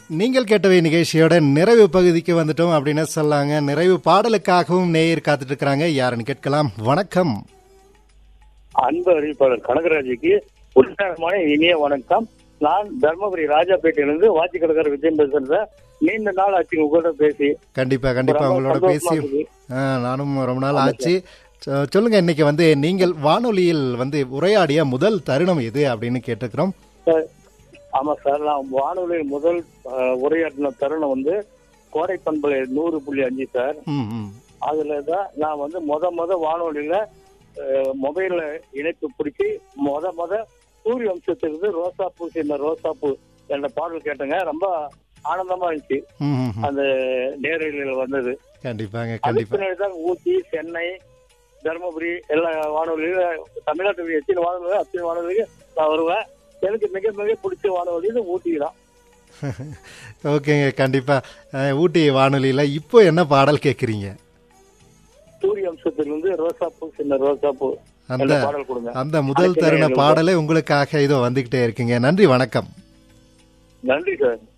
நீங்கள் கேட்டவை நிகழ்ச்சியோட நிறைவு பகுதிக்கு வந்துட்டோம் அப்படின்னு சொல்லாங்க நிறைவு பாடலுக்காகவும் நேயர் காத்துட்டு இருக்கிறாங்க யாருன்னு கேட்கலாம் வணக்கம் அன்பு அறிவிப்பாளர் கனகராஜுக்கு உற்சாகமான இனிய வணக்கம் நான் தர்மபுரி ராஜாப்பேட்டையிலிருந்து வாட்சி கடைக்காரர் விஜயம் பேசுறேன் நீண்ட நாள் ஆச்சு உங்கள்கிட்ட பேசி கண்டிப்பா கண்டிப்பா ரொம்ப உங்களோட சந்தோஷமா பேசி இருக்குது. ஆ, நானும் ரொம்ப நாள் ஆச்சு சொ- சொல்லுங்க இன்னைக்கு வந்து நீங்கள் வானொலியில் வந்து உரையாடிய முதல் தருணம் எது அப்படின்னு கேட்டுக்கிறோம் சார், ஆமா சார் நான் வானொலியில் முதல் அஹ், உரையாற்றின தருணம் வந்து கோடை பண்பலை நூறு புள்ளி அஞ்சு சார் ம் ம் அதுல தான் நான் வந்து முத முத வானொலியில அஹ், மொபைல்ல இணைப்பு பிடிச்சி முத முத சூரிய வம்சத்திலிருந்து ரோசாப்பூ சேர்ந்த ரோசாப்பூ என்ற பாடல் கேட்டேங்க ரொம்ப ஆனந்தமா இருந்துச்சு ம், ம், ம். அந்த நேரடியில் வந்தது கண்டிப்பாங்க அதுக்கு கண்டிப்பா பின்னாடி தான் ஊட்டி சென்னை தருமபுரி எல்லா வானொலியிலும் தமிழ்நாட்டு எத்தனை வானொலி அத்தனை வானொலிக்கு நான் வருவேன் எனக்கு மிக மிக பிடிச்ச வானொலி இது ஊட்டி தான் ஓகேங்க கண்டிப்பா அஹ், ஊட்டி வானொலியில இப்போ என்ன பாடல் கேட்குறீங்க சூரிய வம்சத்திலிருந்து ரோசாப்பூ சின்ன ரோசாப்பூ அந்த என்ற பாடல் கொடுங்க அந்த முதல் தருண பாடலே உங்களுக்காக இதோ வந்துகிட்டே இருக்குங்க நன்றி வணக்கம் நன்றி சார்